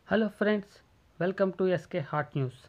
hello friends welcome to SK hot news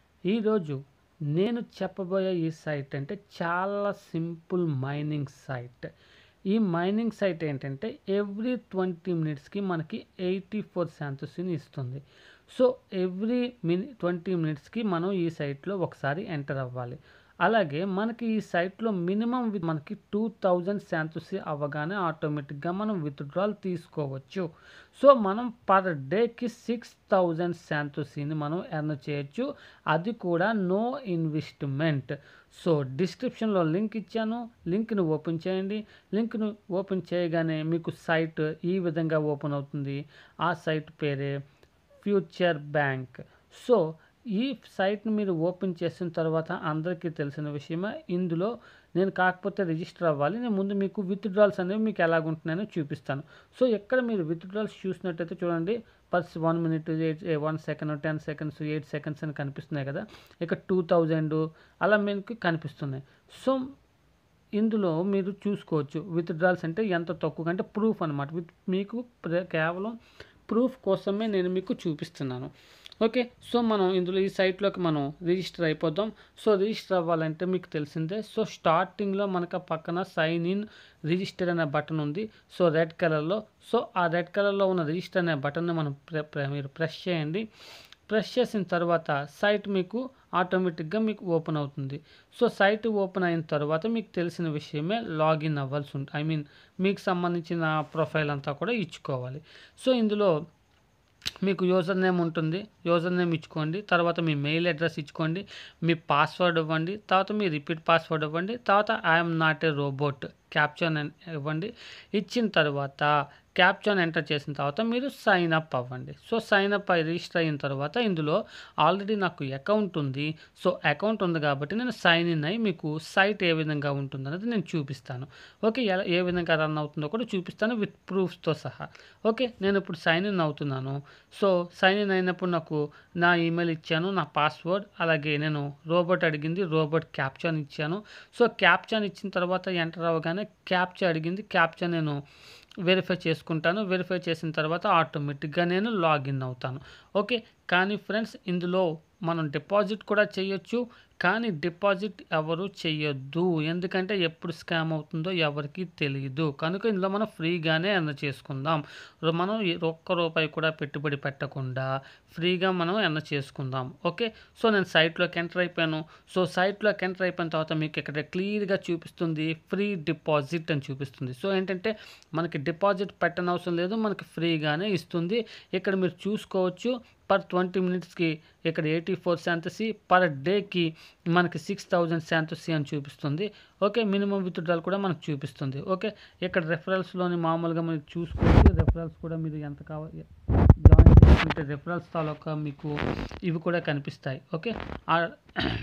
ఈరోజు నేను చెప్పబోయే ఈ సైట్ అంటే చాలా సింపుల్ మైనింగ్ సైట్ ఈ మైనింగ్ సైట్ ఏంటంటే ఎవ్రీ ట్వంటీ మినిట్స్కి మనకి ఎయిటీ ఫోర్ శాంతస్ని ఇస్తుంది సో ఎవ్రీ మిని ట్వంటీ మినిట్స్కి మనం ఈ సైట్లో ఒకసారి ఎంటర్ అవ్వాలి అలాగే మనకి ఈ సైట్లో మినిమం వి- మనకి టూ థౌజండ్ శాంతుసి అవ్వగానే ఆటోమేటిక్గా మనం విత్డ్రాల్ తీసుకోవచ్చు సో మనం పర్ డేకి సిక్స్ థౌజండ్ శాంతుసీని మనం ఎర్న్ చేయొచ్చు అది కూడా నో ఇన్వెస్ట్మెంట్ సో డిస్క్రిప్షన్లో లింక్ ఇచ్చాను లింక్ను ఓపెన్ చేయండి లింక్ను ఓపెన్ చేయగానే మీకు సైట్ ఈ విధంగా ఓపెన్ అవుతుంది ఆ సైట్ పేరే ఫ్యూచర్ బ్యాంక్ సో ఈ సైట్ని మీరు ఓపెన్ చేసిన తర్వాత అందరికీ తెలిసిన విషయమే ఇందులో నేను కాకపోతే రిజిస్టర్ అవ్వాలి నేను ముందు మీకు విత్డ్రాల్స్ అనేవి మీకు ఎలాగుంటున్నాయో చూపిస్తాను సో ఎక్కడ మీరు విత్డ్రాల్స్ చూసినట్టయితే చూడండి పర్స్ one minute eight one second ten seconds eight seconds అని కనిపిస్తున్నాయి కదా ఇక టూ థౌజండ్ అలా మీకు కనిపిస్తున్నాయి సో ఇందులో మీరు చూసుకోవచ్చు విత్డ్రాల్స్ అంటే ఎంత తక్కువ అంటే ప్రూఫ్ అనమాట విత్ మీకు ప్ర- కేవలం ప్రూఫ్ కోసమే నేను మీకు చూపిస్తున్నాను ఓకే సో మనం ఇందులో ఈ సైట్లోకి మనం రిజిస్టర్ అయిపోదాం సో రిజిస్టర్ అవ్వాలంటే మీకు తెలిసిందే సో స్టార్టింగ్లో మనకు ఆ పక్కన సైన్ ఇన్ రిజిస్టర్ అనే బటన్ ఉంది సో రెడ్ కలర్లో సో ఆ రెడ్ కలర్లో ఉన్న రిజిస్టర్ అనే బటన్ని మనం ప్రె- ప్రె- మీరు ప్రెస్ చేయండి ప్రెస్ చేసిన తర్వాత సైట్ మీకు ఆటోమేటిక్గా మీకు ఓపెన్ అవుతుంది సో సైట్ ఓపెన్ అయిన తర్వాత మీకు తెలిసిన విషయమే లాగిన్ అవ్వాల్సి ఉంటుంది ఐ మీన్ మీకు సంబంధించిన ప్రొఫైల్ అంతా కూడా ఇచ్చుకోవాలి సో ఇందులో మీకు యూజర్ నేమ్ ఉంటుంది యూజర్ నేమ్ ఇచ్చుకోండి తర్వాత మీ మెయిల్ అడ్రస్ ఇచ్చుకోండి మీ పాస్వర్డ్ ఇవ్వండి తర్వాత మీ రిపీట్ పాస్వర్డ్ ఇవ్వండి తర్వాత I'm not a robot captcha ఇవ్వండి ఇచ్చిన తర్వాత క్యాప్చర్ ఎంటర్ చేసిన తర్వాత మీరు సైన్ అప్ అవ్వండి సో సైన్ అప్ అయి రిజిస్టర్ అయిన తర్వాత ఇందులో ఆల్రెడీ నాకు అకౌంట్ ఉంది సో అకౌంట్ ఉంది కాబట్టి నేను సైన్ ఇన్ అయ్యి మీకు సైట్ ఏ విధంగా ఉంటుంది అనేది నేను చూపిస్తాను ఓకే ఎలా ఏ విధంగా రన్ అవుతుందో కూడా చూపిస్తాను విత్ ప్రూఫ్స్తో సహా ఓకే నేను ఇప్పుడు సైన్ ఇన్ అవుతున్నాను సో సైన్ ఇన్ అయినప్పుడు నాకు నా ఈమెయిల్ ఇచ్చాను నా పాస్వర్డ్ అలాగే నేను రోబోట్ అడిగింది రోబోట్ క్యాప్చాన్ ఇచ్చాను సో క్యాప్చాన్ ఇచ్చిన తర్వాత ఎంటర్ అవ్వగానే క్యాప్చా అడిగింది క్యాప్చా నేను వెరిఫై చేసుకుంటాను వెరిఫై చేసిన తర్వాత ఆటోమేటిక్గా నేను లాగిన్ అవుతాను ఓకే కానీ ఫ్రెండ్స్ ఇందులో మనం డిపాజిట్ కూడా చేయొచ్చు కానీ డిపాజిట్ ఎవరు చేయొద్దు ఎందుకంటే ఎప్పుడు స్కామ్ అవుతుందో ఎవరికి తెలియదు కనుక ఇందులో మనం ఫ్రీగానే ఎర్న్ చేసుకుందాం రో- మనం ఏ- ఒక్క రూపాయి కూడా పెట్టుబడి పెట్టకుండా ఫ్రీగా మనం ఎర్న్ చేసుకుందాం ఓకే సో నేను సైట్లోకి ఎంటర్ అయిపోయాను సో సైట్లోకి ఎంటర్ అయిపోయిన తర్వాత మీకు ఇక్కడ క్లియర్గా చూపిస్తుంది ఫ్రీ డిపాజిట్ అని చూపిస్తుంది సో ఏంటంటే మనకి డిపాజిట్ పెట్టనవసరం లేదు మనకి ఫ్రీగానే ఇస్తుంది ఇక్కడ మీరు చూసుకోవచ్చు పర్ ట్వంటీ మినిట్స్కి ఇక్కడ ఎయిటీ ఫోర్ శాంతసీ పర్ డేకి మనకి సిక్స్ థౌజండ్ శాంతసీ అని చూపిస్తుంది ఓకే మినిమం విత్డ్రాల్ కూడా మనకు చూపిస్తుంది ఓకే ఇక్కడ రెఫరల్స్లోని మామూలుగా మీరు చూసుకోవచ్చు రెఫరల్స్ కూడా మీరు ఎంత కావాలి జాయిన్ చేసుకుంటే రెఫరల్స్ తాలూకా మీకు ఇవి కూడా కనిపిస్తాయి ఓకే ఆ-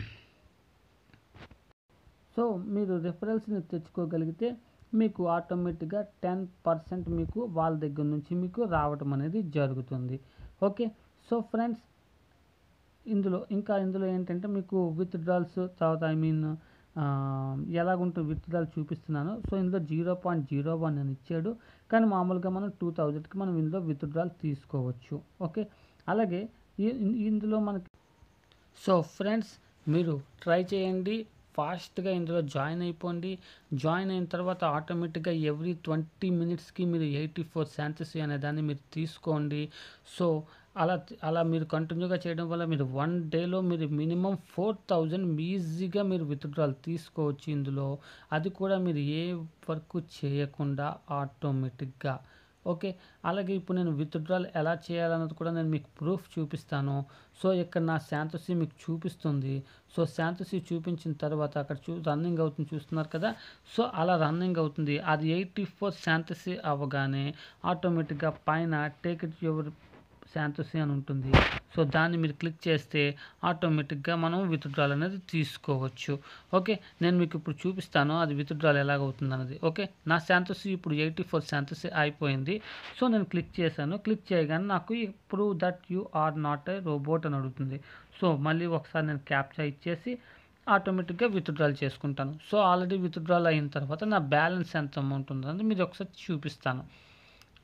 సో మీరు రెఫరల్స్ని తెచ్చుకోగలిగితే మీకు ఆటోమేటిక్గా టెన్ పర్సెంట్ మీకు వాళ్ళ దగ్గర నుంచి మీకు రావటం అనేది జరుగుతుంది ఓకే సో ఫ్రెండ్స్ ఇందులో ఇంకా ఇందులో ఏంటంటే మీకు విత్డ్రాల్స్ తర్వాత ఐ మీన్ ఎలాగుంటుంది విత్డ్రాల్ చూపిస్తున్నాను సో ఇందులో జీరో పాయింట్ జీరో వన్ అని ఇచ్చాడు కానీ మామూలుగా మనం టూ థౌజండ్కి మనం ఇందులో విత్డ్రాల్ తీసుకోవచ్చు ఓకే అలాగే ఈ- ఇందులో మనకి సో ఫ్రెండ్స్ మీరు ట్రై చేయండి ఫాస్ట్గా ఇందులో జాయిన్ అయిపోండి జాయిన్ అయిన తర్వాత ఆటోమేటిక్గా ఎవ్రీ ట్వంటీ మినిట్స్కి మీరు ఎయిటీ ఫోర్ శాంతసీ అనే దాన్ని మీరు తీసుకోండి సో అలా అలా మీరు కంటిన్యూగా చేయడం వల్ల మీరు వన్ డేలో మీరు మినిమం ఫోర్ థౌజండ్ ఈజీగా మీరు విత్డ్రాల్ తీసుకోవచ్చు ఇందులో అది కూడా మీరు ఏ వర్క్ చేయకుండా ఆటోమేటిక్గా ఓకే అలాగే ఇప్పుడు నేను విత్డ్రాల్ ఎలా చేయాలన్నది కూడా నేను మీకు ప్రూఫ్ చూపిస్తాను సో ఇక్కడ నా శాంతసీ మీకు చూపిస్తుంది సో శాంతసీ చూపించిన తర్వాత అక్కడ చూ రన్నింగ్ అవుతుంది చూస్తున్నారు కదా సో అలా రన్నింగ్ అవుతుంది అది ఎయిటీ ఫోర్ శాంతసీ అవ్వగానే ఆటోమేటిక్గా పైన టేక్ ఇట్ యువర్ శాంతసీ అని ఉంటుంది సో దాన్ని మీరు క్లిక్ చేస్తే ఆటోమేటిక్గా మనం విత్డ్రాల్ అనేది తీసుకోవచ్చు ఓకే నేను మీకు ఇప్పుడు చూపిస్తాను అది విత్డ్రాల్ ఎలాగవుతుంది అన్నది ఓకే నా శాంతసీ ఇప్పుడు ఎయిటీ ఫోర్ శాంతసీ అయిపోయింది సో నేను క్లిక్ చేశాను క్లిక్ చేయగానే నాకు prove that you are not a robot అని అడుగుతుంది సో మళ్ళీ ఒకసారి నేను క్యాప్చా ఇచ్చేసి ఆటోమేటిక్గా విత్డ్రాల్ చేసుకుంటాను సో ఆల్రెడీ విత్డ్రాల్ అయిన తర్వాత నా బ్యాలెన్స్ ఎంత అమౌంట్ ఉందో మీరు ఒకసారి చూపిస్తాను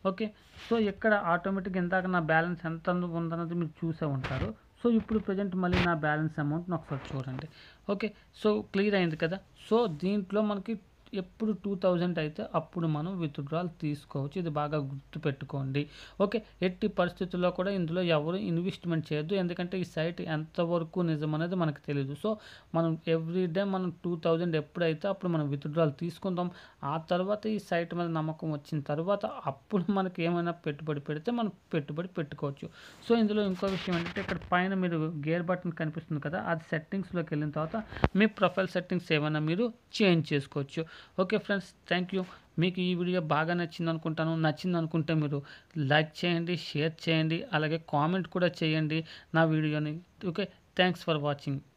ఓకే సో ఇక్కడ ఆటోమేటిక్గా ఇందాక నా బ్యాలెన్స్ ఎంత ఉందన్నది మీరు చూసే ఉంటారు సో ఇప్పుడు ప్రజెంట్ మళ్ళీ నా బ్యాలెన్స్ అమౌంట్ని ఒకసారి చూడండి ఓకే సో క్లియర్ అయింది కదా సో దీంట్లో మనకి ఎప్పుడు టూ థౌజండ్ అయితే అప్పుడు మనం విత్డ్రాల్ తీసుకోవచ్చు ఇది బాగా గుర్తుపెట్టుకోండి ఓకే ఎట్టి పరిస్థితుల్లో కూడా ఇందులో ఎవరు ఇన్వెస్ట్మెంట్ చేయొద్దు ఎందుకంటే ఈ సైట్ ఎంతవరకు నిజం అనేది మనకు తెలియదు సో మనం ఎవ్రీ డే మనం టూ థౌజండ్ ఎప్పుడైతే అప్పుడు మనం విత్డ్రాల్ తీసుకుందాం ఆ తర్వాత ఈ సైట్ మీద నమ్మకం వచ్చిన తర్వాత అప్పుడు మనకి ఏమైనా పెట్టుబడి పెడితే మనం పెట్టుబడి పెట్టుకోవచ్చు సో ఇందులో ఇంకో విషయం ఏంటంటే ఇక్కడ పైన మీరు గేర్ బటన్ కనిపిస్తుంది కదా అది సెట్టింగ్స్లోకి వెళ్ళిన తర్వాత మీ ప్రొఫైల్ సెట్టింగ్స్ ఏమైనా మీరు చేంజ్ చేసుకోవచ్చు ఓకే ఫ్రెండ్స్ థ్యాంక్ యూ మీకు ఈ వీడియో బాగా నచ్చింది అనుకుంటాను నచ్చింది అనుకుంటే మీరు లైక్ చేయండి షేర్ చేయండి అలాగే కామెంట్ కూడా చేయండి నా వీడియోని ఓకే థ్యాంక్స్ ఫర్ వాచింగ్